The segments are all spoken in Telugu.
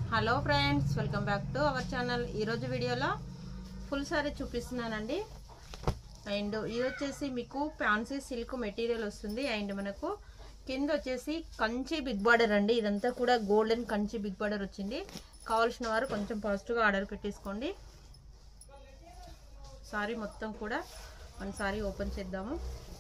hello friends welcome back to our channel ఈరోజు వీడియోలో ఫుల్ సారీ చూపిస్తున్నానండి అండ్ ఇది వచ్చేసి మీకు ఫ్యాన్సీ సిల్క్ మెటీరియల్ వస్తుంది అండ్ మనకు కింద వచ్చేసి కంచి బిగ్ బార్డర్ అండి ఇదంతా కూడా గోల్డెన్ కంచి బిగ్ బార్డర్ వచ్చింది కావాల్సిన వారు కొంచెం ఫాస్ట్గా ఆర్డర్ పెట్టేసుకోండి సారీ మొత్తం కూడా మన సారీ ఓపెన్ చేద్దాము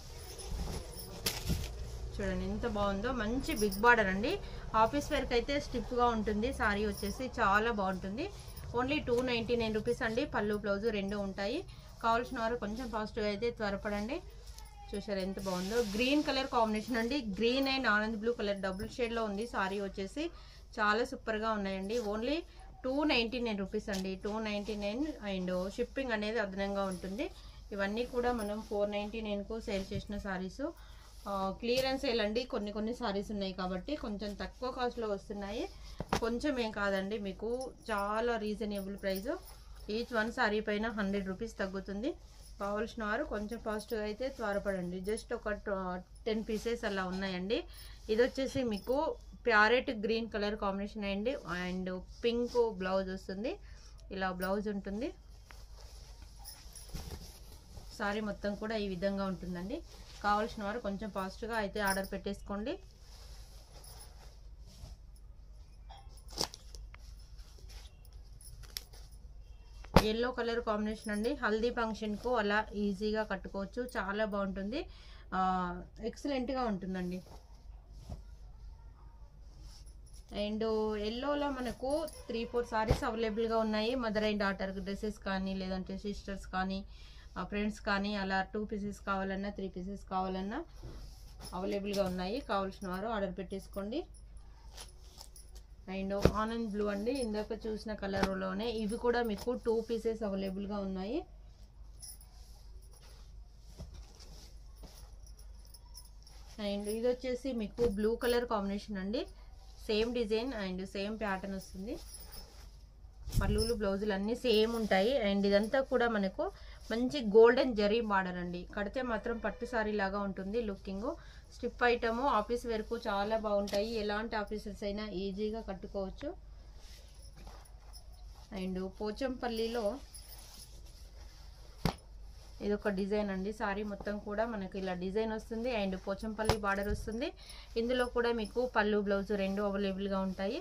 చూడండి ఎంత బాగుందో మంచి బిగ్ బార్డర్ అండి ఆఫీస్ వేర్కి అయితే స్టిఫ్గా ఉంటుంది సారీ వచ్చేసి చాలా బాగుంటుంది only two ninety nine rupees అండి పళ్ళు బ్లౌజ్ రెండు ఉంటాయి కావాల్సిన వారు కొంచెం ఫాస్ట్గా అయితే త్వరపడండి చూసారు ఎంత బాగుందో గ్రీన్ కలర్ కాంబినేషన్ అండి గ్రీన్ అండ్ ఆనంద్ బ్లూ కలర్ డబుల్ షేడ్లో ఉంది సారీ వచ్చేసి చాలా సూపర్గా ఉన్నాయండి only two ninety nine rupees అండి two ninety nine and shipping అనేది అదనంగా ఉంటుంది ఇవన్నీ కూడా మనం ఫోర్ నైంటీ నైన్కు సేల్ చేసిన సారీస్ క్లియరెన్స్ సేల్ అండి కొన్ని కొన్ని సారీస్ ఉన్నాయి కాబట్టి కొంచెం తక్కువ కాస్ట్లో వస్తున్నాయి కొంచెం ఏం కాదండి మీకు చాలా reasonable price each one sari పైన హండ్రెడ్ రూపీస్ తగ్గుతుంది కావాల్సిన వారు కొంచెం ఫాస్ట్గా అయితే త్వరపడండి జస్ట్ ఒక టెన్ పీసెస్ అలా ఉన్నాయండి ఇది వచ్చేసి మీకు ప్యారెట్ గ్రీన్ కలర్ కాంబినేషన్ అండి అండ్ పింక్ బ్లౌజ్ వస్తుంది ఇలా బ్లౌజ్ ఉంటుంది సారీ మొత్తం కూడా ఈ విధంగా ఉంటుందండి కావాల్సిన వారు కొంచెం ఫాస్ట్గా అయితే ఆర్డర్ పెట్టేసుకోండి ఎల్లో కలర్ కాంబినేషన్ అండి హల్దీ ఫంక్షన్కు అలా ఈజీగా కట్టుకోవచ్చు చాలా బాగుంటుంది ఎక్సలెంట్గా ఉంటుందండి అండ్ ఎల్లోలో మనకు త్రీ ఫోర్ సారీస్ అవైలబుల్గా ఉన్నాయి మదర్ అండ్ డాటర్ డ్రెస్సెస్ కానీ లేదంటే సిస్టర్స్ కానీ ఫ్రెండ్స్ కానీ అలా టూ పీసెస్ కావాలన్నా త్రీ పీసెస్ కావాలన్నా అవైలబుల్గా ఉన్నాయి కావాల్సిన వారు ఆర్డర్ పెట్టేసుకోండి అండ్ ఆనంద్ బ్లూ అండి ఇందాక చూసిన కలర్లోనే ఇవి కూడా మీకు టూ పీసెస్ అవైలబుల్గా ఉన్నాయి అండ్ ఇది వచ్చేసి మీకు బ్లూ కలర్ కాంబినేషన్ అండి same design and same pattern వస్తుంది పళ్ళులు బ్లౌజులు అన్నీ సేమ్ ఉంటాయి అండ్ ఇదంతా కూడా మనకు మంచి గోల్డెన్ జరీ బార్డర్ అండి కడితే మాత్రం పట్టు సారీ లాగా ఉంటుంది లుకింగ్ స్టిప్ ఐటము ఆఫీస్ వరకు చాలా బాగుంటాయి ఎలాంటి ఆఫీసర్స్ అయినా ఈజీగా కట్టుకోవచ్చు అండ్ పోచంపల్లిలో ఇది ఒక డిజైన్ అండి సారీ మొత్తం కూడా మనకి ఇలా డిజైన్ వస్తుంది అండ్ పోచంపల్లి బార్డర్ వస్తుంది ఇందులో కూడా మీకు పళ్ళు బ్లౌజ్ రెండు అవైలబుల్గా ఉంటాయి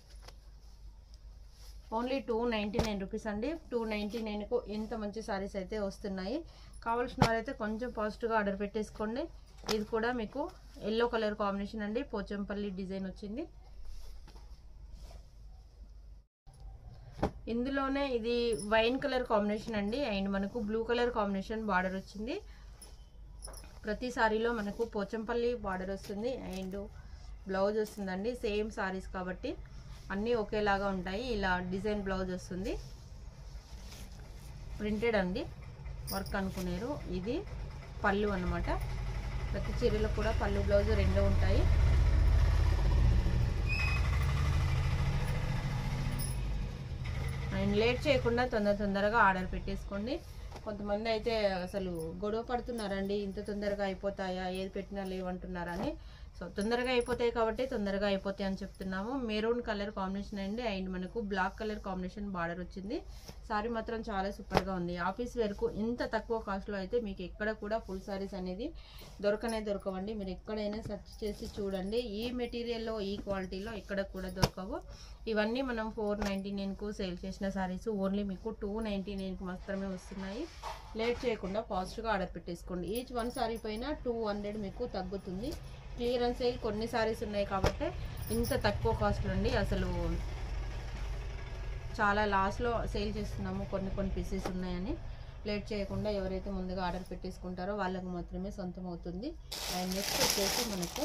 only two ninety nine rupees అండి టూ నైంటీ నైన్కు ఎంత మంచి సారీస్ అయితే వస్తున్నాయి కావాల్సిన వారైతే కొంచెం ఫాస్ట్గా ఆర్డర్ పెట్టేసుకోండి ఇది కూడా మీకు ఎల్లో కలర్ కాంబినేషన్ అండి పోచంపల్లి డిజైన్ వచ్చింది ఇందులోనే ఇది వైన్ కలర్ కాంబినేషన్ అండి అండ్ మనకు బ్లూ కలర్ కాంబినేషన్ బార్డర్ వచ్చింది ప్రతి సారీలో మనకు పోచంపల్లి బార్డర్ వస్తుంది అండ్ బ్లౌజ్ వస్తుందండి సేమ్ సారీస్ కాబట్టి అన్నీ ఒకేలాగా ఉంటాయి ఇలా డిజైన్ బ్లౌజ్ వస్తుంది ప్రింటెడ్ అండి వర్క్ అనుకునేరు ఇది పళ్ళు అనమాట ప్రతి చీరలో కూడా పళ్ళు బ్లౌజ్ రెండు ఉంటాయి అండ్ లేట్ చేయకుండా తొందర తొందరగా ఆర్డర్ పెట్టేసుకోండి కొంతమంది అయితే అసలు గొడవ పడుతున్నారండి ఇంత తొందరగా అయిపోతాయా ఏది పెట్టినా లేవంటున్నారని సో తొందరగా అయిపోతాయి కాబట్టి తొందరగా అయిపోతాయి అని చెప్తున్నాము మెరూన్ కలర్ కాంబినేషన్ అండి అండ్ మనకు బ్లాక్ కలర్ కాంబినేషన్ బార్డర్ వచ్చింది సారీ మాత్రం చాలా సూపర్గా ఉంది ఆఫీస్ వేర్కు ఇంత తక్కువ కాస్ట్లో అయితే మీకు ఎక్కడ కూడా ఫుల్ సారీస్ అనేది దొరకనే దొరకవండి మీరు ఎక్కడైనా సెర్చ్ చేసి చూడండి ఈ మెటీరియల్లో ఈ క్వాలిటీలో ఎక్కడ కూడా దొరకవు ఇవన్నీ మనం ఫోర్ నైంటీ నైన్కు సేల్ చేసిన సారీస్ ఓన్లీ మీకు టూ నైంటీ నైన్కి మాత్రమే వస్తున్నాయి లేట్ చేయకుండా ఫాస్ట్గా ఆర్డర్ పెట్టేసుకోండి ఈచ్ వన్ సారీ పైన టూ హండ్రెడ్ మీకు తగ్గుతుంది క్లియరెన్స్ సేల్ కొన్ని సారీస్ ఉన్నాయి కాబట్టి ఇంత తక్కువ కాస్ట్ అండి అసలు చాలా లాస్లో సేల్ చేస్తున్నాము కొన్ని కొన్ని పీసెస్ ఉన్నాయని లేట్ చేయకుండా ఎవరైతే ముందుగా ఆర్డర్ పెట్టేసుకుంటారో వాళ్ళకు మాత్రమే సొంతం అవుతుంది అండ్ నెక్స్ట్ వచ్చేసి మనకు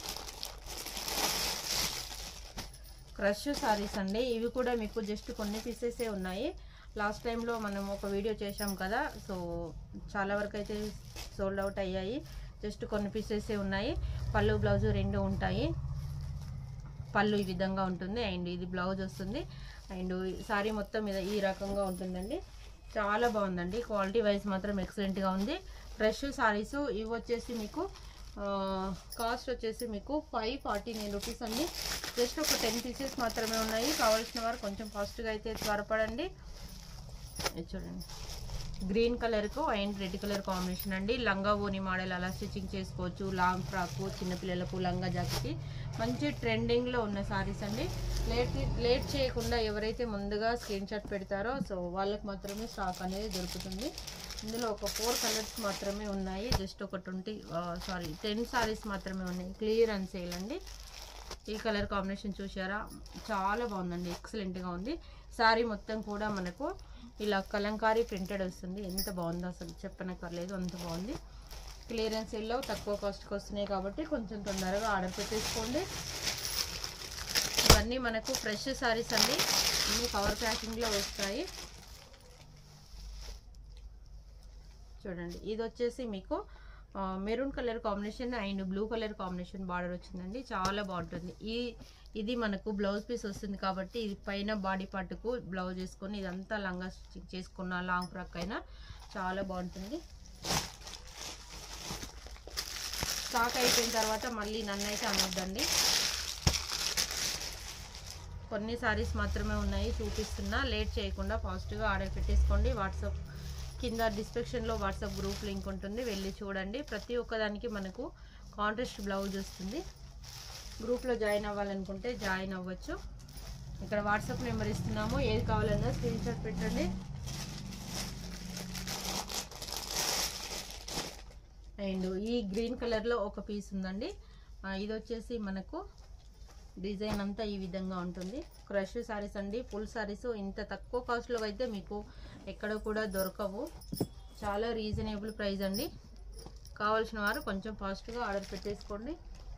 క్రష్ సారీస్ అండి ఇవి కూడా మీకు జస్ట్ కొన్ని పీసెసే ఉన్నాయి లాస్ట్ టైంలో మనం ఒక వీడియో చేశాం కదా సో చాలా వరకు అయితే సోల్డ్ అవుట్ అయ్యాయి జస్ట్ కొన్ని పీసెసే ఉన్నాయి పళ్ళు బ్లౌజ్ రెండు ఉంటాయి పళ్ళు ఈ విధంగా ఉంటుంది అండ్ ఇది బ్లౌజ్ వస్తుంది అండ్ సారీ మొత్తం మీద ఈ రకంగా ఉంటుందండి చాలా బాగుందండి క్వాలిటీ వైజ్ మాత్రం ఎక్సలెంట్గా ఉంది ఫ్రెష్ సారీస్ ఇవి వచ్చేసి మీకు కాస్ట్ వచ్చేసి మీకు ఫైవ్ ఫార్టీ నైన్ రూపీస్ అండి జస్ట్ ఒక టెన్ పీసెస్ మాత్రమే ఉన్నాయి కావాల్సిన వారు కొంచెం ఫాస్ట్గా అయితే త్వరపడండి ఇది చూడండి గ్రీన్ కలర్కు అండ్ రెడ్ కలర్ కాంబినేషన్ అండి లంగా ఓని మోడల్ అలా స్టిచ్చింగ్ చేసుకోవచ్చు లాంగ్ ఫ్రాక్ చిన్నపిల్లలకు లంగా జాకెట్కి మంచి ట్రెండింగ్లో ఉన్న సారీస్ అండి లేట్ లేట్ చేయకుండా ఎవరైతే ముందుగా స్క్రీన్ షాట్ పెడతారో సో వాళ్ళకి మాత్రమే స్టాక్ అనేది దొరుకుతుంది ఇందులో ఒక ఫోర్ కలర్స్ మాత్రమే ఉన్నాయి జస్ట్ ఒక ట్వంటీ సారీ టెన్ సారీస్ మాత్రమే ఉన్నాయి క్లియర్ అండ్ సేల్ అండి ఈ కలర్ కాంబినేషన్ చూసారా చాలా బాగుందండి ఎక్సలెంట్గా ఉంది సారీ మొత్తం కూడా మనకు ఇలా కలంకారీ ప్రింటెడ్ వస్తుంది ఎంత బాగుందో అసలు చెప్పనక్కర్లేదు అంత బాగుంది క్లియరెన్స్ సేల్లో తక్కువ కాస్ట్కి వస్తున్నాయి కాబట్టి కొంచెం తొందరగా ఆర్డర్ పెట్టేసుకోండి ఇవన్నీ మనకు ఫ్రెష్ సారీస్ అండి అన్ని కవర్ ప్యాకింగ్లో వస్తాయి చూడండి ఇది వచ్చేసి మీకు maroon colour combination and blue colour combination border వచ్చిందండి చాలా బాగుంటుంది ఈ ఇది మనకు బ్లౌజ్ పీస్ వస్తుంది కాబట్టి ఇది పైన బాడీ పార్ట్కు బ్లౌజ్ వేసుకొని ఇదంతా లంగా స్టిచ్ చేసుకున్న లాంగ్ ఫ్రాక్ అయినా చాలా బాగుంటుంది స్టాక్ అయిపోయిన తర్వాత మళ్ళీ నన్ను అయితే అనొద్దండి కొన్ని సారీస్ మాత్రమే ఉన్నాయి చూపిస్తున్నా లేట్ చేయకుండా ఫాస్ట్గా ఆర్డర్ పెట్టేసుకోండి వాట్సాప్ కింద డిస్క్రిప్షన్లో వాట్సాప్ గ్రూప్ లింక్ ఉంటుంది వెళ్ళి చూడండి ప్రతి ఒక్కదానికి మనకు కాంట్రాస్ట్ బ్లౌజ్ వస్తుంది గ్రూప్లో జాయిన్ అవ్వాలనుకుంటే జాయిన్ అవ్వచ్చు ఇక్కడ వాట్సాప్ నెంబర్ ఇస్తున్నాము ఏది కావాలన్నా స్క్రీన్ షాట్ పెట్టండి అండ్ ఈ గ్రీన్ కలర్లో ఒక పీస్ ఉందండి ఆ, ఇది వచ్చేసి మనకు డిజైన్ అంతా ఈ విధంగా ఉంటుంది క్రష్ సారీస్ అండి ఫుల్ సారీస్ ఇంత తక్కువ కాస్ట్లో అయితే మీకు ఎక్కడ కూడా దొరకవు చాలా రీజనబుల్ ప్రైస్ అండి కావాల్సిన వారు కొంచెం ఫాస్ట్గా ఆర్డర్ పెట్టేసుకోండి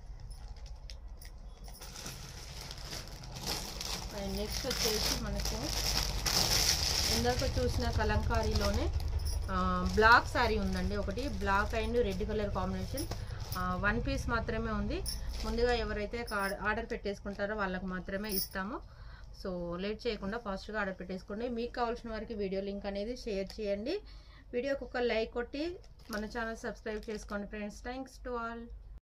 అండ్ నెక్స్ట్ వచ్చేసి మనకు ఇందాక చూసిన కలంకారీలోనే ఆ, బ్లాక్ శారీ ఉందండి ఒకటి black and red colour combination ఆ, వన్ పీస్ మాత్రమే ఉంది ముందుగా ఎవరైతే కా- ఆర్డర్ పెట్టేసుకుంటారో వాళ్ళకి మాత్రమే ఇస్తాము సో లేట్ చేయకుండా ఫాస్ట్గా ఆర్డర్ పెట్టేసుకోండి మీకు కావాల్సిన వారికి వీడియో లింక్ అనేది షేర్ చేయండి వీడియోకి ఒక లైక్ కొట్టి మన ఛానల్ సబ్స్క్రైబ్ చేసుకోండి ఫ్రెండ్స్ థ్యాంక్స్ టు ఆల్